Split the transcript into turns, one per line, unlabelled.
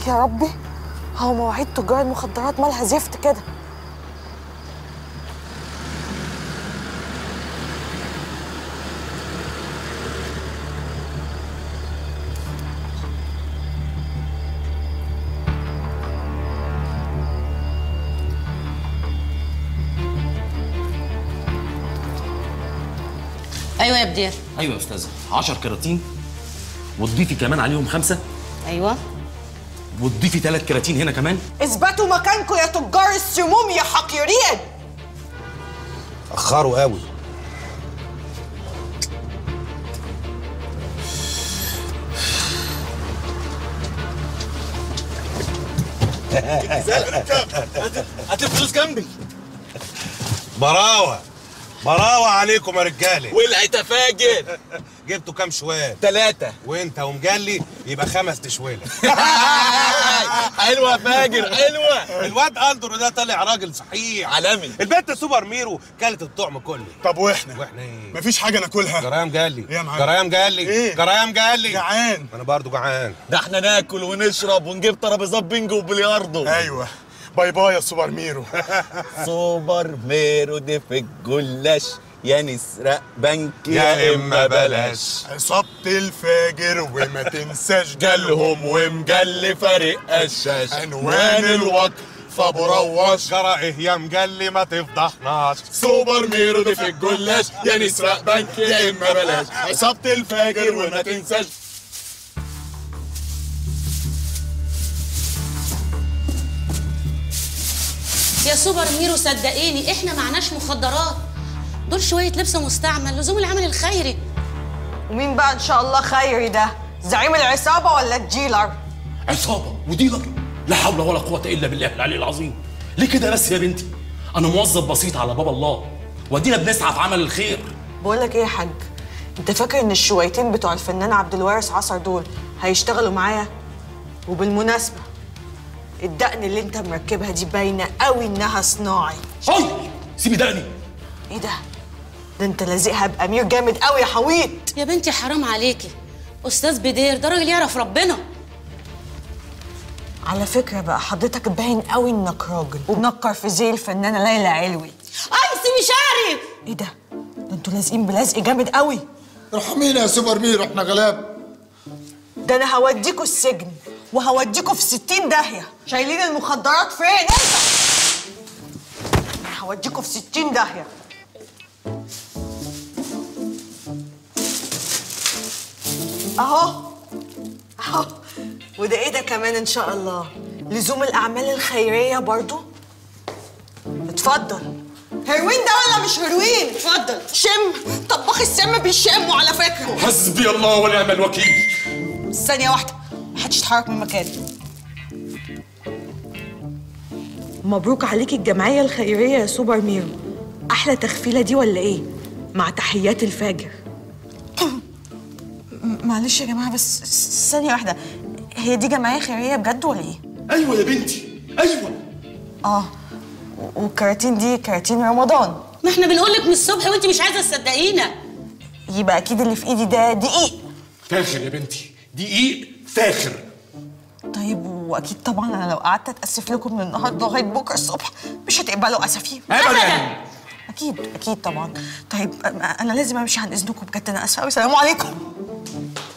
يا ربي هو مواعيد تجار المخدرات مالها زفت كده
ايوه يا بدير
ايوه يا استاذه 10 كراتين وتضيفي كمان عليهم خمسه
ايوه
وتضيفي ثلاث كراتين هنا كمان
اثبتوا مكانكم يا تجار السموم يا حقيرين
اخروا قوي
هات الفلوس جنبي
براوه براوه عليكم يا رجاله
ولعت يا فاجر
جبتوا كام شوال
ثلاثة
وانت ومجلي يبقى خمس تشويله
حلوة يا فاجر حلوة
الواد اندرو ده طلع راجل صحيح
عالمي
البنت سوبر ميرو كلت الطعم كله
طب واحنا
واحنا ايه
مفيش حاجه ناكلها
جرايم جالي
إيه يا معلم؟
جرايم جالي
إيه؟
جرايم جالي
جعان
انا برضو جعان
ده احنا ناكل ونشرب ونجيب ترابيزات بينج وبلياردو
ايوه باي باي يا سوبر ميرو
سوبر ميرو دي في الجلاش يا نسرق بنك
يا إما بلاش.
عصابة الفاجر وما تنساش
جالهم ومجل فارق قشاش
عنوان الوقت فابو رواش
جرى ايه يا مجلي ما تفضحناش
سوبر ميرو دي في الجلاش يا نسرق بنك يا اما بلاش عصابة الفاجر وما تنساش
يا سوبر ميرو صدقيني احنا معناش مخدرات دول شويه لبس مستعمل لزوم العمل الخيري
ومين بقى ان شاء الله خيري ده زعيم العصابه ولا الديلر
عصابه وديلر لا حول ولا قوه الا بالله العلي العظيم ليه كده بس يا بنتي انا موظف بسيط على باب الله ودينا بنسعى في عمل الخير
بقول لك ايه يا حاج انت فاكر ان الشويتين بتوع الفنان عبد الوارث عصر دول هيشتغلوا معايا وبالمناسبه الدقن اللي انت مركبها دي باينه قوي انها صناعي
هاي سيبي دقني
ايه ده ده انت لازقها بامير جامد قوي يا حويط
يا بنتي حرام عليكي استاذ بدير ده راجل يعرف ربنا
على فكره بقى حضرتك باين قوي انك راجل وبنكر في زي الفنانه ليلى علوي
اي سيبي شعري
ايه ده ده انتوا لازقين بلزق جامد قوي
ارحمينا يا سوبر ميرو احنا غلاب
ده انا هوديكوا السجن وهوديكوا في ستين داهية شايلين المخدرات فين انت هوديكوا في ستين داهية اهو اهو وده ايه ده كمان ان شاء الله لزوم الاعمال الخيرية برضو اتفضل هيروين ده ولا مش هيروين اتفضل شم طباخ السم بيشموا على فكرة
حسبي الله ونعم الوكيل
ثانية واحدة محدش يتحرك من مكانه مبروك عليكي الجمعية الخيرية يا سوبر ميرو أحلى تخفيلة دي ولا إيه؟ مع تحيات الفاجر معلش يا جماعة بس ثانية واحدة هي دي جمعية خيرية بجد ولا إيه؟
ايوه يا بنتي ايوه
آه والكراتين دي كراتين رمضان
ما احنا بنقول لك من الصبح وانت مش عايزه تصدقينا
يبقى أكيد اللي في إيدي ده دقيق
فاخر يا بنتي دقيق فاخر
طيب واكيد طبعا انا لو قعدت اتاسف لكم من النهارده لغايه بكره الصبح مش هتقبلوا اسفي
ابدا
اكيد اكيد طبعا طيب أ- انا لازم امشي عن اذنكم بجد انا اسفه قوي سلام عليكم